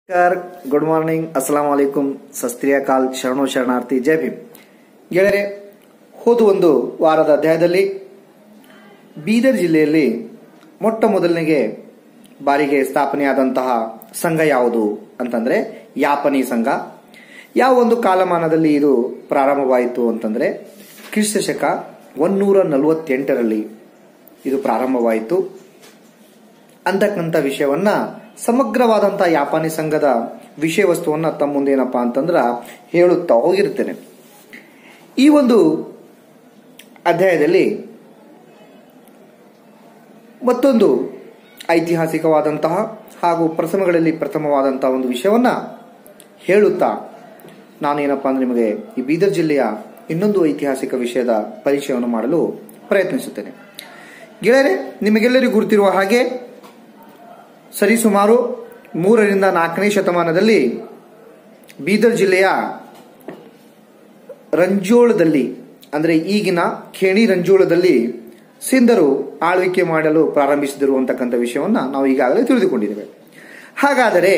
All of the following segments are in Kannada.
ನಮಸ್ಕಾರ ಗುಡ್ ಮಾರ್ನಿಂಗ್ ಅಸ್ಸಲಾಂ ವಾಲೇಕುಂ ಸಸ್ತ್ರಿಯಕಾಲ್ ಶರಣು ಶರಣಾರ್ಥಿ ಜೈ ಭೀಮ್ ಗೆಳೆಯರೆ ಹೋದ ಒಂದು ವಾರದ ಅಧ್ಯಾಯದಲ್ಲಿ ಬೀದರ್ ಜಿಲ್ಲೆಯಲ್ಲಿ ಮೊಟ್ಟ ಮೊದಲನೆಗೆ ಬಾರಿಗೆ ಸ್ಥಾಪನೆಯಾದಂತಹ ಸಂಘ ಯಾವುದು ಅಂತಂದ್ರೆ ಯಾಪನಿ ಸಂಘ ಯಾವ ಒಂದು ಕಾಲಮಾನದಲ್ಲಿ ಇದು ಪ್ರಾರಂಭವಾಯಿತು ಅಂತಂದ್ರೆ ಕ್ರಿಸ್ತ ಶಕ ಒನ್ನೂರ ನಲವತ್ತೆಂಟರಲ್ಲಿ ಇದು ಪ್ರಾರಂಭವಾಯಿತು ಅಂತಕ್ಕಂಥ ವಿಷಯವನ್ನ ಸಮಗ್ರವಾದಂತಹ ಯಾಪಾನಿ ಸಂಘದ ವಿಷಯ ವಸ್ತುವನ್ನ ತಮ್ಮ ಮುಂದೆ ಏನಪ್ಪಾ ಅಂತಂದ್ರ ಹೇಳುತ್ತಾ ಹೋಗಿರ್ತೇನೆ ಈ ಒಂದು ಅಧ್ಯಾಯದಲ್ಲಿ ಮತ್ತೊಂದು ಐತಿಹಾಸಿಕವಾದಂತಹ ಹಾಗೂ ಪ್ರಥಮಗಳಲ್ಲಿ ಪ್ರಥಮವಾದಂತಹ ಒಂದು ವಿಷಯವನ್ನ ಹೇಳುತ್ತಾ ನಾನೇನಪ್ಪಾ ಅಂದ್ರೆ ನಿಮಗೆ ಈ ಬೀದರ್ ಜಿಲ್ಲೆಯ ಇನ್ನೊಂದು ಐತಿಹಾಸಿಕ ವಿಷಯದ ಪರಿಚಯವನ್ನು ಮಾಡಲು ಪ್ರಯತ್ನಿಸುತ್ತೇನೆ ಗೆಳೆಯರೆ ನಿಮಗೆಲ್ಲರಿಗೂ ಗುರುತಿರುವ ಹಾಗೆ ಸರಿಸುಮಾರು ಮೂರರಿಂದ ನಾಲ್ಕನೇ ಶತಮಾನದಲ್ಲಿ ಬೀದರ್ ಜಿಲ್ಲೆಯ ರಂಜೋಳದಲ್ಲಿ ಅಂದರೆ ಈಗಿನ ಖೇಣಿ ರಂಜೋಳದಲ್ಲಿ ಸಿಂಧರು ಆಳ್ವಿಕೆ ಮಾಡಲು ಪ್ರಾರಂಭಿಸಿದರು ಅಂತಕ್ಕಂಥ ವಿಷಯವನ್ನ ನಾವು ಈಗಾಗಲೇ ತಿಳಿದುಕೊಂಡಿದ್ದೇವೆ ಹಾಗಾದರೆ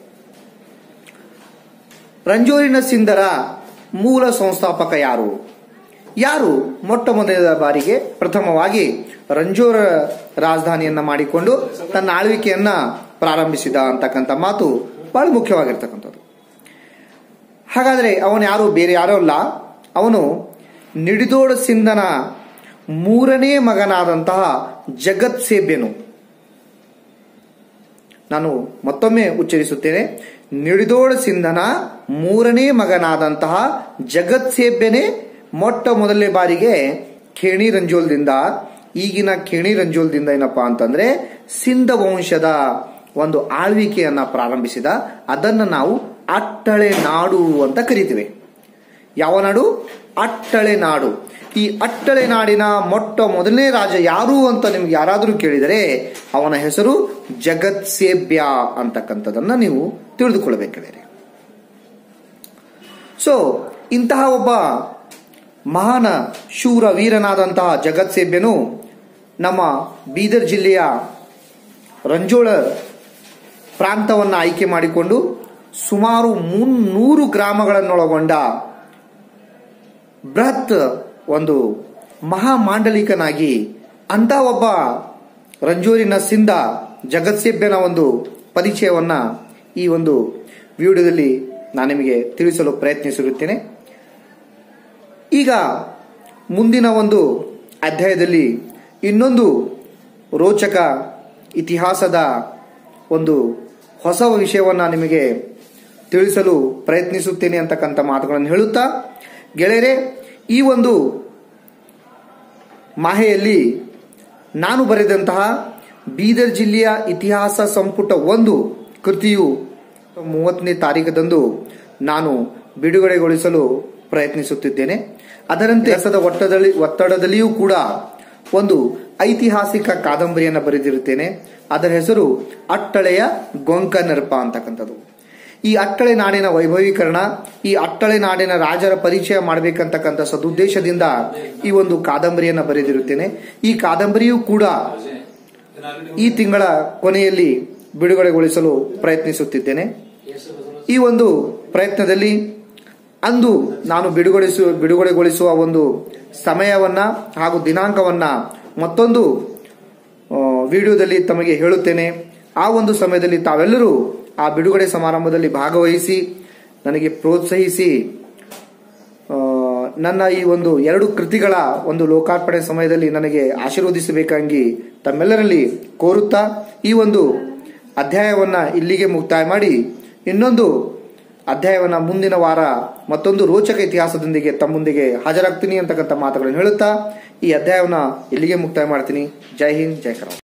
ರಂಜೋರಿನ ಸಿಂಧರ ಮೂಲ ಸಂಸ್ಥಾಪಕ ಯಾರು ಯಾರು ಮೊಟ್ಟ ಮೊದಲ ಬಾರಿಗೆ ಪ್ರಥಮವಾಗಿ ರಂಜೋರ ರಾಜಧಾನಿಯನ್ನ ಮಾಡಿಕೊಂಡು ತನ್ನ ಆಳ್ವಿಕೆಯನ್ನ ಪ್ರಾರಂಭಿಸಿದ ಅಂತಕ್ಕಂಥ ಮಾತು ಬಹಳ ಮುಖ್ಯವಾಗಿರ್ತಕ್ಕಂಥದ್ದು ಹಾಗಾದ್ರೆ ಅವನು ಯಾರು ಬೇರೆ ಯಾರೋ ಅಲ್ಲ ಅವನು ನಿಡಿದೋಡ ಸಿಂಧನ ಮೂರನೇ ಮಗನಾದಂತಹ ಜಗತ್ ಸೇಬ್ಯನು ನಾನು ಮತ್ತೊಮ್ಮೆ ಉಚ್ಚರಿಸುತ್ತೇನೆ ನಿಡಿದೋಡ ಸಿಂಧನ ಮೂರನೇ ಮಗನಾದಂತಹ ಜಗತ್ ಸೇಬ್ಯನೇ ಮೊಟ್ಟ ಮೊದಲನೇ ಬಾರಿಗೆ ಖೇಣಿ ರಂಜೋಲ್ದಿಂದ ಈಗಿನ ಖೇಣಿ ರಂಜೋಲ್ದಿಂದ ಏನಪ್ಪಾ ಅಂತಂದ್ರೆ ಸಿಂಧ ವಂಶದ ಒಂದು ಆಳ್ವಿಕೆಯನ್ನ ಪ್ರಾರಂಭಿಸಿದ ಅದನ್ನ ನಾವು ಅಟ್ಟಳೆ ನಾಡು ಅಂತ ಕರಿತೀವಿ ಯಾವ ನಾಡು ಅಟ್ಟಳೆ ನಾಡು ಈ ಅಟ್ಟಳೆ ನಾಡಿನ ಮೊಟ್ಟ ಮೊದಲನೇ ರಾಜ ಯಾರು ಅಂತ ನಿಮ್ಗೆ ಯಾರಾದರೂ ಕೇಳಿದರೆ ಅವನ ಹೆಸರು ಜಗತ್ ಸೇಬ್ಯ ಅಂತಕ್ಕಂಥದನ್ನ ನೀವು ತಿಳಿದುಕೊಳ್ಳಬೇಕಾಗಿದೆ ಸೊ ಇಂತಹ ಒಬ್ಬ ಮಹಾನ ಶೂರ ವೀರನಾದಂತಹ ಜಗತ್ ಸೇಬ್ಯನು ನಮ್ಮ ಬೀದರ್ ಜಿಲ್ಲೆಯ ರಂಜೋಳ ಪ್ರಾಂತವನ್ನು ಆಯ್ಕೆ ಮಾಡಿಕೊಂಡು ಸುಮಾರು ಮುನ್ನೂರು ಗ್ರಾಮಗಳನ್ನೊಳಗೊಂಡ ಬೃಹತ್ ಒಂದು ಮಹಾಮಾಂಡಲಿಕನಾಗಿ ಅಂತ ಒಬ್ಬ ರಂಜೂರಿನ ಸಿಂಧ ಜಗತ್ಸೇಬ್ಯನ ಒಂದು ಪರಿಚಯವನ್ನ ಈ ಒಂದು ವಿಡಿಯೋದಲ್ಲಿ ನಾನು ನಿಮಗೆ ತಿಳಿಸಲು ಪ್ರಯತ್ನಿಸಿರುತ್ತೇನೆ ಈಗ ಮುಂದಿನ ಒಂದು ಅಧ್ಯಾಯದಲ್ಲಿ ಇನ್ನೊಂದು ರೋಚಕ ಇತಿಹಾಸದ ಒಂದು ಹೊಸ ವಿಷಯವನ್ನ ನಿಮಗೆ ತಿಳಿಸಲು ಪ್ರಯತ್ನಿಸುತ್ತೇನೆ ಅಂತಕ್ಕಂಥ ಮಾತುಗಳನ್ನು ಹೇಳುತ್ತಾ ಗೆಳೆಯರೆ ಈ ಒಂದು ಮಾಹೆಯಲ್ಲಿ ನಾನು ಬರೆದಂತಹ ಬೀದರ್ ಜಿಲ್ಲೆಯ ಇತಿಹಾಸ ಸಂಪುಟ ಒಂದು ಕೃತಿಯು ಮೂವತ್ತನೇ ತಾರೀಕದಂದು ನಾನು ಬಿಡುಗಡೆಗೊಳಿಸಲು ಪ್ರಯತ್ನಿಸುತ್ತಿದ್ದೇನೆ ಅದರಂತೆ ಕೆಲಸದ ಒತ್ತಡದಲ್ಲಿ ಒತ್ತಡದಲ್ಲಿಯೂ ಕೂಡ ಒಂದು ಐತಿಹಾಸಿಕ ಕಾದಂಬರಿಯನ್ನು ಬರೆದಿರುತ್ತೇನೆ ಅದರ ಹೆಸರು ಅಟ್ಟಳೆಯ ಗೊಂಕ ನೆರಪ ಅಂತಕ್ಕಂಥದ್ದು ಈ ಅಟ್ಟಳೆ ನಾಡಿನ ವೈಭವೀಕರಣ ಈ ಅಟ್ಟಳೆ ನಾಡಿನ ರಾಜರ ಪರಿಚಯ ಮಾಡಬೇಕಂತಕ್ಕಂಥ ಸದುದ್ದೇಶದಿಂದ ಈ ಒಂದು ಕಾದಂಬರಿಯನ್ನು ಬರೆದಿರುತ್ತೇನೆ ಈ ಕಾದಂಬರಿಯೂ ಕೂಡ ಈ ತಿಂಗಳ ಕೊನೆಯಲ್ಲಿ ಬಿಡುಗಡೆಗೊಳಿಸಲು ಪ್ರಯತ್ನಿಸುತ್ತಿದ್ದೇನೆ ಈ ಒಂದು ಪ್ರಯತ್ನದಲ್ಲಿ ಅಂದು ನಾನು ಬಿಡುಗಡೆಸುವ ಬಿಡುಗಡೆಗೊಳಿಸುವ ಒಂದು ಸಮಯವನ್ನ ಹಾಗೂ ದಿನಾಂಕವನ್ನ ಮತ್ತೊಂದು ವಿಡಿಯೋದಲ್ಲಿ ತಮಗೆ ಹೇಳುತ್ತೇನೆ ಆ ಒಂದು ಸಮಯದಲ್ಲಿ ತಾವೆಲ್ಲರೂ ಆ ಬಿಡುಗಡೆ ಸಮಾರಂಭದಲ್ಲಿ ಭಾಗವಹಿಸಿ ನನಗೆ ಪ್ರೋತ್ಸಾಹಿಸಿ ನನ್ನ ಈ ಒಂದು ಎರಡು ಕೃತಿಗಳ ಒಂದು ಲೋಕಾರ್ಪಣೆ ಸಮಯದಲ್ಲಿ ನನಗೆ ಆಶೀರ್ವದಿಸಬೇಕಾಗಿ ತಮ್ಮೆಲ್ಲರಲ್ಲಿ ಕೋರುತ್ತಾ ಈ ಒಂದು ಅಧ್ಯಾಯವನ್ನ ಇಲ್ಲಿಗೆ ಮುಕ್ತಾಯ ಮಾಡಿ ಇನ್ನೊಂದು ಅಧ್ಯಾಯವನ್ನ ಮುಂದಿನ ವಾರ ಮತ್ತೊಂದು ರೋಚಕ ಇತಿಹಾಸದೊಂದಿಗೆ ತಮ್ಮೊಂದಿಗೆ ಹಾಜರಾಗ್ತೀನಿ ಅಂತಕ್ಕಂಥ ಮಾತುಗಳನ್ನು ಹೇಳುತ್ತಾ ಈ ಅಧ್ಯಾಯವನ್ನ ಇಲ್ಲಿಗೆ ಮುಕ್ತಾಯ ಮಾಡ್ತೀನಿ ಜೈ ಹಿಂದ್ ಜೈ ಕರಾವ್